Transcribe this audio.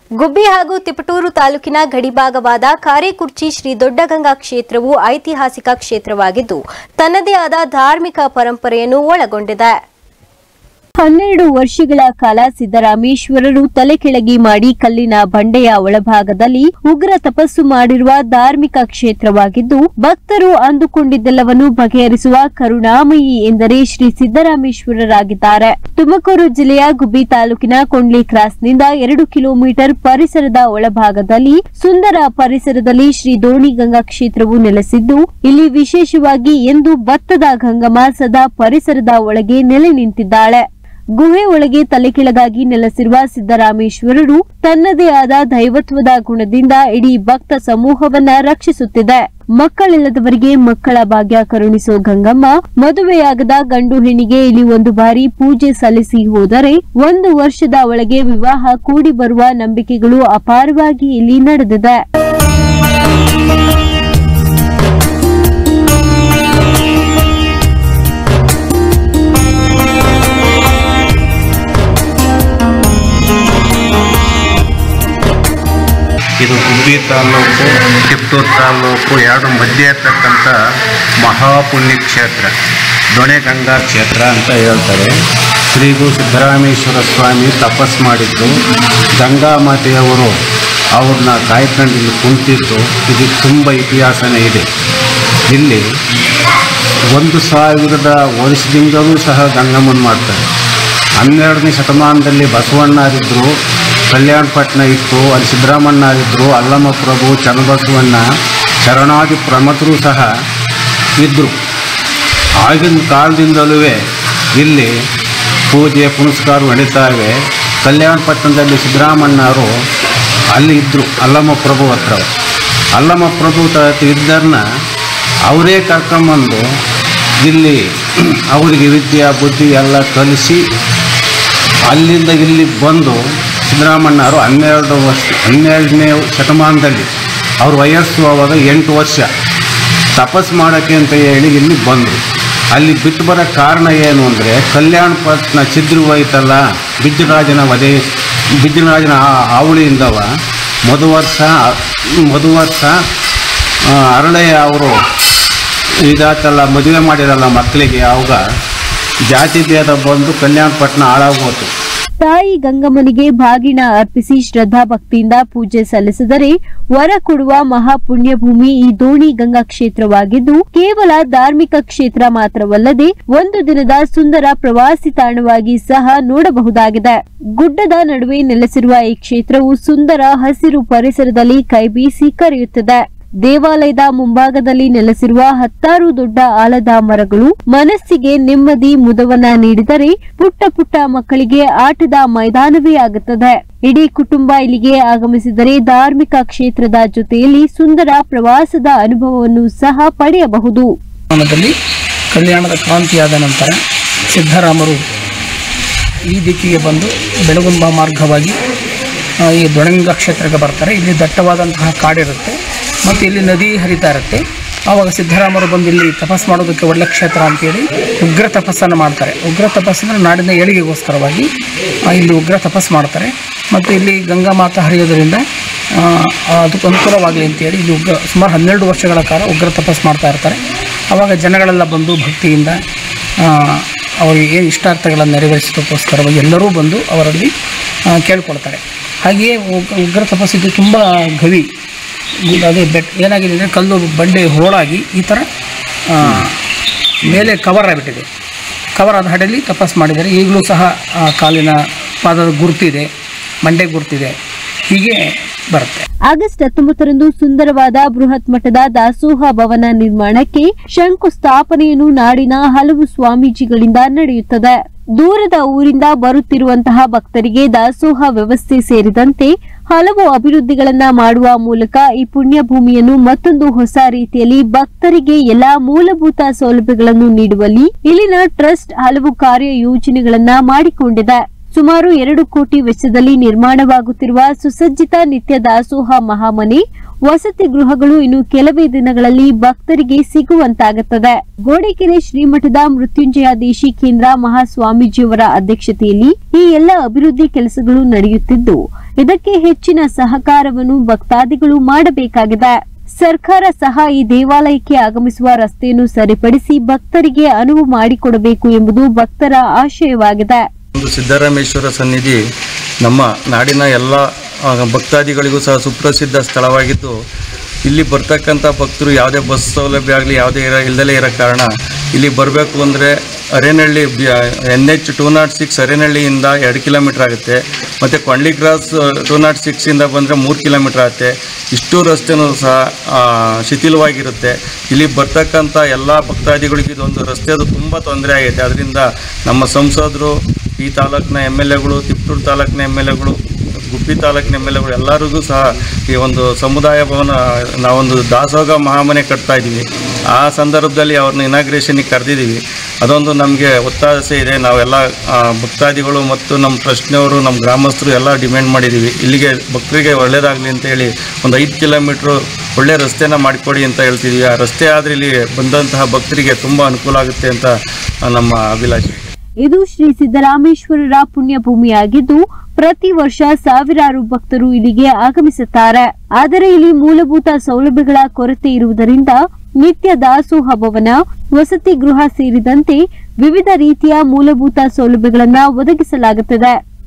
ಗುಬ್ಬಿ ಹಾಗೂ ತಿಪಟೂರು ತಾಲೂಕಿನ ಗಡಿಭಾಗವಾದ ಕಾರೇಕುರ್ಚಿ ಶ್ರೀ ದೊಡ್ಡಗಂಗಾ ಕ್ಷೇತ್ರವು ಐತಿಹಾಸಿಕ ಕ್ಷೇತ್ರವಾಗಿದ್ದು ತನ್ನದೇ ಆದ ಧಾರ್ಮಿಕ ಪರಂಪರೆಯನ್ನು ಒಳಗೊಂಡಿದೆ ಹನ್ನೆರಡು ವರ್ಷಗಳ ಕಾಲ ಸಿದ್ದರಾಮೇಶ್ವರರು ತಲೆ ಕೆಳಗಿ ಮಾಡಿ ಕಲ್ಲಿನ ಬಂಡೆಯ ಒಳಭಾಗದಲ್ಲಿ ಉಗ್ರ ತಪಸ್ಸು ಮಾಡಿರುವ ಧಾರ್ಮಿಕ ಕ್ಷೇತ್ರವಾಗಿದ್ದು ಭಕ್ತರು ಅಂದುಕೊಂಡಿದ್ದೆಲ್ಲವನ್ನು ಬಗೆಹರಿಸುವ ಕರುಣಾಮಯಿ ಎಂದರೆ ಶ್ರೀ ಸಿದ್ದರಾಮೇಶ್ವರರಾಗಿದ್ದಾರೆ ತುಮಕೂರು ಜಿಲ್ಲೆಯ ಗುಬ್ಬಿ ತಾಲೂಕಿನ ಕೊಂಡ್ಲಿ ಕ್ರಾಸ್ನಿಂದ ಎರಡು ಕಿಲೋಮೀಟರ್ ಪರಿಸರದ ಒಳಭಾಗದಲ್ಲಿ ಸುಂದರ ಪರಿಸರದಲ್ಲಿ ಶ್ರೀ ದೋಣಿಗಂಗಾ ಕ್ಷೇತ್ರವು ನೆಲೆಸಿದ್ದು ಇಲ್ಲಿ ವಿಶೇಷವಾಗಿ ಎಂದು ಭತ್ತದ ಗಂಗಮ್ಮ ಸದಾ ಪರಿಸರದ ಒಳಗೆ ನೆಲೆ ನಿಂತಿದ್ದಾಳೆ ಗುಹೆ ಒಳಗೆ ತಲೆಕೆಳಗಾಗಿ ನೆಲೆಸಿರುವ ಸಿದ್ದರಾಮೇಶ್ವರರು ತನ್ನದೇ ಆದ ದೈವತ್ವದ ಗುಣದಿಂದ ಇಡೀ ಭಕ್ತ ಸಮೂಹವನ್ನ ರಕ್ಷಿಸುತ್ತಿದೆ ಮಕ್ಕಳಿಲ್ಲದವರಿಗೆ ಮಕ್ಕಳ ಭಾಗ್ಯ ಕರುಣಿಸೋ ಗಂಗಮ್ಮ ಮದುವೆಯಾಗದ ಗಂಡು ಹೆಣ್ಣಿಗೆ ಇಲ್ಲಿ ಒಂದು ಬಾರಿ ಪೂಜೆ ಸಲ್ಲಿಸಿ ಹೋದರೆ ಒಂದು ವರ್ಷದ ಒಳಗೆ ವಿವಾಹ ಕೂಡಿ ಬರುವ ನಂಬಿಕೆಗಳು ಅಪಾರವಾಗಿ ಇಲ್ಲಿ ನಡೆದಿದೆ ಇದು ಗುಬ್ಬಿ ತಾಲೂಕು ತಿಪ್ಟೂರು ತಾಲೂಕು ಎರಡು ಮಧ್ಯೆ ಇರ್ತಕ್ಕಂಥ ಮಹಾಪುಣ್ಯ ಕ್ಷೇತ್ರ ದೊಣೆಗಂಗಾ ಕ್ಷೇತ್ರ ಅಂತ ಹೇಳ್ತಾರೆ ಶ್ರೀ ಗುರು ಸಿದ್ದರಾಮೇಶ್ವರ ಸ್ವಾಮಿ ತಪಸ್ ಮಾಡಿದ್ದು ಗಂಗಾ ಮಾತೆಯವರು ಅವ್ರನ್ನ ಕಾಯ್ಕೊಂಡು ಇಲ್ಲಿ ಕುಂತಿದ್ದು ಇದಕ್ಕೆ ತುಂಬ ಇತಿಹಾಸನೇ ಇದೆ ಇಲ್ಲಿ ಒಂದು ಸಾವಿರದ ವರ್ಷದಿಂದಲೂ ಸಹ ಗಂಗಮ್ಮನ ಮಾಡ್ತಾರೆ ಹನ್ನೆರಡನೇ ಶತಮಾನದಲ್ಲಿ ಬಸವಣ್ಣರಿದ್ದರು ಕಲ್ಯಾಣಪಟ್ಟಣ ಇತ್ತು ಅಲ್ಲಿ ಸಿದ್ದರಾಮಣ್ಣರಿದ್ದರು ಅಲ್ಲಮ್ಮ ಪ್ರಭು ಚನ್ನಬಸವಣ್ಣ ಶರಣಾದಿ ಪ್ರಮಥರು ಸಹ ಇದ್ದರು ಆಗಿನ ಕಾಲದಿಂದಲೂ ಇಲ್ಲಿ ಪೂಜೆ ಪುನಸ್ಕಾರ ನಡೀತಾ ಇವೆ ಕಲ್ಯಾಣಪಟ್ಟಣದಲ್ಲಿ ಸಿದ್ದರಾಮಣ್ಣವರು ಅಲ್ಲಿ ಇದ್ದರು ಅಲ್ಲಮ್ಮ ಪ್ರಭು ಹತ್ರ ಅಲ್ಲಮ್ಮ ಪ್ರಭು ತ ಇದ್ದರನ್ನ ಅವರೇ ಕರ್ಕೊಂಬಂದು ಇಲ್ಲಿ ಅವರಿಗೆ ವಿದ್ಯೆ ಬುದ್ಧಿ ಎಲ್ಲ ಕಲಿಸಿ ಅಲ್ಲಿಂದ ಇಲ್ಲಿ ಬಂದು ಸಿದ್ದರಾಮಣ್ಣವರು ಹನ್ನೆರಡು ವರ್ಷ ಹನ್ನೆರಡನೇ ಶತಮಾನದಲ್ಲಿ ಅವ್ರ ವಯಸ್ಸು ಅವಾಗ ಎಂಟು ವರ್ಷ ತಪಸ್ ಮಾಡೋಕ್ಕೆ ಅಂತ ಹೇಳಿ ಇಲ್ಲಿ ಬಂದರು ಅಲ್ಲಿ ಬಿಟ್ಟು ಬರೋ ಕಾರಣ ಏನು ಅಂದರೆ ಕಲ್ಯಾಣಪಟ್ಟಣ ಚಿದ್ರು ಹೋಯ್ತಲ್ಲ ಬಿಜ್ಜರಾಜನ ವಧೆ ಬಿಜ್ಜರಾಜನ ಆ- ಹಾವಳಿಯಿಂದವ ಮಧುವರ್ಷ ಮಧುವರ್ಷ ಆ, ಅರಳೆಯ ಅವರು ಇದಾತಲ್ಲ ಮದುವೆ ಮಾಡಿರಲ್ಲ ಮಕ್ಕಳಿಗೆ ಅವಾಗ ಜಾತಿ ಭೇದ ಬಂದು ಕಲ್ಯಾಣಪಟ್ಟಣ ಹಾಳಾಗೋತು ತಾಯಿ ಗಂಗಮ್ಮನಿಗೆ ಬಾಗಿಣ ಅರ್ಪಿಸಿ ಶ್ರದ್ಧಾ ಭಕ್ತಿಯಿಂದ ಪೂಜೆ ಸಲ್ಲಿಸಿದರೆ ವರ ಕೊಡುವ ಮಹಾಪುಣ್ಯ ಭೂಮಿ ಈ ದೋಣಿ ಗಂಗಾ ಕ್ಷೇತ್ರವಾಗಿದ್ದು ಕೇವಲ ಧಾರ್ಮಿಕ ಕ್ಷೇತ್ರ ಮಾತ್ರವಲ್ಲದೆ ಒಂದು ದಿನದ ಸುಂದರ ಪ್ರವಾಸಿ ತಾಣವಾಗಿ ಸಹ ನೋಡಬಹುದಾಗಿದೆ ಗುಡ್ಡದ ನಡುವೆ ನೆಲೆಸಿರುವ ಈ ಕ್ಷೇತ್ರವು ಸುಂದರ ಹಸಿರು ಪರಿಸರದಲ್ಲಿ ಕೈಬೀಸಿ ಕರೆಯುತ್ತದೆ ದೇವಾಲಯದ ಮುಂಭಾಗದಲ್ಲಿ ನೆಲೆಸಿರುವ ಹತ್ತಾರು ದೊಡ್ಡ ಆಲದ ಮರಗಳು ಮನಸ್ಸಿಗೆ ನೆಮ್ಮದಿ ಮುದವನ್ನ ನೀಡಿದರೆ ಪುಟ್ಟ ಪುಟ್ಟ ಮಕ್ಕಳಿಗೆ ಆಟದ ಮೈದಾನವೇ ಆಗುತ್ತದೆ ಇಡೀ ಕುಟುಂಬ ಇಲ್ಲಿಗೆ ಆಗಮಿಸಿದರೆ ಧಾರ್ಮಿಕ ಕ್ಷೇತ್ರದ ಜೊತೆಯಲ್ಲಿ ಸುಂದರ ಪ್ರವಾಸದ ಅನುಭವವನ್ನು ಸಹ ಪಡೆಯಬಹುದು ಸ್ಥಾನದಲ್ಲಿ ಕಲ್ಯಾಣದ ಕ್ರಾಂತಿಯಾದ ನಂತರ ಸಿದ್ದರಾಮರು ಈ ದಿಕ್ಕಿಗೆ ಬಂದು ಬೆಳಗುಂಬ ಮಾರ್ಗವಾಗಿ ಆ, ಈ ದೊಣಂಗ ಕ್ಷೇತ್ರಕ್ಕೆ ಬರ್ತಾರೆ ಇಲ್ಲಿ ದಟ್ಟವಾದಂತಹ ಕಾಡಿರುತ್ತೆ ಮತ್ತು ಇಲ್ಲಿ ನದಿ ಹರಿತಾ ಇರುತ್ತೆ ಆವಾಗ ಸಿದ್ದರಾಮರು ಬಂದು ಇಲ್ಲಿ ತಪಸ್ ಮಾಡೋದಕ್ಕೆ ಒಳ್ಳೆ ಕ್ಷೇತ್ರ ಅಂತೇಳಿ ಉಗ್ರ ತಪಸ್ಸನ್ನು ಮಾಡ್ತಾರೆ ಉಗ್ರ ತಪಸ್ಸು ಅಂದರೆ ನಾಡಿನ ಏಳಿಗೆಗೋಸ್ಕರವಾಗಿ ಆ, ಇಲ್ಲಿ ಉಗ್ರ ತಪಸ್ ಮಾಡ್ತಾರೆ ಮತ್ತು ಇಲ್ಲಿ ಗಂಗಾ ಮಾತಾ ಹರಿಯೋದರಿಂದ ಆ, ಅದಕ್ಕೆ ಅನುಕೂಲವಾಗಲಿ ಅಂತೇಳಿ ಇಲ್ಲಿ ಉಗ್ರ ಸುಮಾರು ಹನ್ನೆರಡು ವರ್ಷಗಳ ಕಾಲ ಉಗ್ರ ತಪಸ್ ಮಾಡ್ತಾ ಇರ್ತಾರೆ ಆವಾಗ ಜನಗಳೆಲ್ಲ ಬಂದು ಭಕ್ತಿಯಿಂದ ಆ, ಅವರಿಗೆ ಏನು ಇಷ್ಟಾರ್ಥಗಳನ್ನು ನೆರವೇರಿಸೋದಕ್ಕೋಸ್ಕರವಾಗಿ ಎಲ್ಲರೂ ಬಂದು ಅವರಲ್ಲಿ ಆ, ಕೇಳ್ಕೊಳ್ತಾರೆ ಹಾಗೆಯೇ ಉಗ್- ಉಗ್ರ ತಪಸ್ಸಿಗೆ ತುಂಬ ಗವಿ ಇದು ಅದೇ ಬೆಟ್ ಏನಾಗಿದೆ ಅಂದರೆ ಕಲ್ಲು ಬಂಡೆ ಹೋಳಾಗಿ ಈ ಥರ ಆ, ಮೇಲೆ ಕವರ್ ಆಗಿಬಿಟ್ಟಿದೆ ಕವರ್ ಆದ ಹಡಲಿ ತಪಸ್ ಮಾಡಿದ್ದಾರೆ ಈಗಲೂ ಸಹ ಆ ಕಾಲಿನ ಪಾದದ ಗುರುತಿದೆ ಮಂಡೆ ಗುರುತಿದೆ ಹೀಗೆ ಬರುತ್ತೆ ಆಗಸ್ಟ್ ಹತ್ತೊಂಬತ್ತರಂದು ಸುಂದರವಾದ ಬೃಹತ್ ಮಟ್ಟದ ದಾಸೋಹ ಭವನ ನಿರ್ಮಾಣಕ್ಕೆ ಶಂಕುಸ್ಥಾಪನೆಯನ್ನು ನಾಡಿನ ಹಲವು ಸ್ವಾಮೀಜಿಗಳಿಂದ ನಡೆಯುತ್ತದೆ ದೂರದ ಊರಿಂದ ಬರುತ್ತಿರುವಂತಹ ಭಕ್ತರಿಗೆ ದಾಸೋಹ ವ್ಯವಸ್ಥೆ ಸೇರಿದಂತೆ ಹಲವು ಅಭಿವೃದ್ಧಿಗಳನ್ನ ಮಾಡುವ ಮೂಲಕ ಈ ಪುಣ್ಯ ಭೂಮಿಯನ್ನು ಮತ್ತೊಂದು ಹೊಸ ರೀತಿಯಲ್ಲಿ ಭಕ್ತರಿಗೆ ಎಲ್ಲಾ ಮೂಲಭೂತ ಸೌಲಭ್ಯಗಳನ್ನು ನೀಡುವಲ್ಲಿ ಇಲ್ಲಿನ ಟ್ರಸ್ಟ್ ಹಲವು ಕಾರ್ಯ ಯೋಜನೆಗಳನ್ನ ಮಾಡಿಕೊಂಡಿದೆ ಸುಮಾರು ಎರಡು ಕೋಟಿ ವೆಚ್ಚದಲ್ಲಿ ನಿರ್ಮಾಣವಾಗುತ್ತಿರುವ ಸುಸಜ್ಜಿತ ನಿತ್ಯ ದಾಸೋಹ ಮಹಾಮನೆ ವಸತಿ ಗೃಹಗಳು ಇನ್ನು ಕೆಲವೇ ದಿನಗಳಲ್ಲಿ ಭಕ್ತರಿಗೆ ಸಿಗುವಂತಾಗುತ್ತದೆ ಗೋಡೆಕೆರೆ ಶ್ರೀಮಠದ ಮೃತ್ಯುಂಜಯ ದೇಶಿ ಕೇಂದ್ರ ಮಹಾಸ್ವಾಮೀಜಿಯವರ ಅಧ್ಯಕ್ಷತೆಯಲ್ಲಿ ಈ ಎಲ್ಲ ಅಭಿವೃದ್ಧಿ ಕೆಲಸಗಳು ನಡೆಯುತ್ತಿದ್ದು ಇದಕ್ಕೆ ಹೆಚ್ಚಿನ ಸಹಕಾರವನ್ನು ಭಕ್ತಾದಿಗಳು ಮಾಡಬೇಕಾಗಿದೆ ಸರ್ಕಾರ ಸಹ ಈ ದೇವಾಲಯಕ್ಕೆ ಆಗಮಿಸುವ ರಸ್ತೆಯನ್ನು ಸರಿಪಡಿಸಿ ಭಕ್ತರಿಗೆ ಅನುವು ಮಾಡಿಕೊಡಬೇಕು ಎಂಬುದು ಭಕ್ತರ ಆಶಯವಾಗಿದೆ ಒಂದು ಸಿದ್ದರಾಮೇಶ್ವರ ಸನ್ನಿಧಿ ನಮ್ಮ ನಾಡಿನ ಎಲ್ಲ ಆ, ಭಕ್ತಾದಿಗಳಿಗೂ ಸಹ ಸುಪ್ರಸಿದ್ಧ ಸ್ಥಳವಾಗಿದ್ದು ಇಲ್ಲಿ ಬರ್ತಕ್ಕಂಥ ಭಕ್ತರು ಯಾವುದೇ ಬಸ್ ಸೌಲಭ್ಯ ಆಗಲಿ ಯಾವುದೇ ಇರ ಇಲ್ಲದಲೇ ಇರೋ ಕಾರಣ ಇಲ್ಲಿ ಬರಬೇಕು ಅಂದರೆ Arenahalli N H two nought six ಅರೇನಹಳ್ಳಿಯಿಂದ ಎರಡು ಕಿಲೋಮೀಟ್ರ್ ಆಗುತ್ತೆ ಮತ್ತು ಕೊಂಡ್ಲಿ ಕ್ರಾಸ್ ಟೂ ನಾಟ್ ಸಿಕ್ಸಿಂದ ಬಂದರೆ ಮೂರು ಕಿಲೋಮೀಟ್ರ್ ಆಗುತ್ತೆ ಇಷ್ಟು ರಸ್ತೆನೂ ಸಹ ಆ, ಶಿಥಿಲವಾಗಿರುತ್ತೆ ಇಲ್ಲಿ ಬರ್ತಕ್ಕಂಥ ಎಲ್ಲ ಭಕ್ತಾದಿಗಳಿಗೂ ಇದೊಂದು ರಸ್ತೆದು ತುಂಬ ತೊಂದರೆ ಆಗೈತೆ ಅದರಿಂದ ನಮ್ಮ ಸಂಸದರು ಈ ತಾಲೂಕಿನ ಎಮ್ ಎಲ್ ಎಗಳು ತಿಪ್ಟೂರು ತಾಲೂಕಿನ ಎಮ್ ಎಲ್ ಎಗಳು ಗುಬ್ಬಿ ತಾಲೂಕಿನ ಎಮ್ ಎಲ್ ಎಗಳು ಎಲ್ಲರಿಗೂ ಸಹ ಈ ಒಂದು ಸಮುದಾಯ ಭವನ ನಾವೊಂದು ದಾಸೋಹ ಮಹಾಮನೆ ಕಟ್ತಾ ಇದ್ದೀವಿ ಆ ಸಂದರ್ಭದಲ್ಲಿ ಅವ್ರನ್ನ ಇನಾಗ್ರೇಷನಿಗೆ ಕರೆದಿದ್ದೀವಿ ಅದೊಂದು ನಮಗೆ ಒತ್ತಾಸೆ ಇದೆ ನಾವೆಲ್ಲ ಆ, ಭಕ್ತಾದಿಗಳು ಮತ್ತು ನಮ್ಮ ಟ್ರಸ್ಟ್ನವರು ನಮ್ಮ ಗ್ರಾಮಸ್ಥರು ಎಲ್ಲ ಡಿಮ್ಯಾಂಡ್ ಮಾಡಿದ್ದೀವಿ ಇಲ್ಲಿಗೆ ಭಕ್ತರಿಗೆ ಒಳ್ಳೆಯದಾಗಲಿ ಅಂತೇಳಿ ಒಂದು ಐದು ಕಿಲೋಮೀಟ್ರು ಒಳ್ಳೆ ರಸ್ತೆನ ಮಾಡಿಕೊಡಿ ಅಂತ ಹೇಳ್ತಿದ್ದೀವಿ ಆ ರಸ್ತೆ ಆದರೆ ಇಲ್ಲಿ ಬಂದಂತಹ ಭಕ್ತರಿಗೆ ತುಂಬ ಅನುಕೂಲ ಆಗುತ್ತೆ ಅಂತ ಆ, ನಮ್ಮ ಅಭಿಲಾಷೆ ಇದು ಶ್ರೀ ಸಿದ್ದರಾಮೇಶ್ವರರ ಪುಣ್ಯಭೂಮಿಯಾಗಿದ್ದು ಪ್ರತಿ ವರ್ಷ ಸಾವಿರಾರು ಭಕ್ತರು ಇಲ್ಲಿಗೆ ಆಗಮಿಸುತ್ತಾರೆ ಆದರೆ ಇಲ್ಲಿ ಮೂಲಭೂತ ಸೌಲಭ್ಯಗಳ ಕೊರತೆ ಇರುವುದರಿಂದ ನಿತ್ಯ ದಾಸೋಹ ಭವನ ವಸತಿ ಗೃಹ ಸೇರಿದಂತೆ ವಿವಿಧ ರೀತಿಯ ಮೂಲಭೂತ ಸೌಲಭ್ಯಗಳನ್ನ ಒದಗಿಸಲಾಗುತ್ತದೆ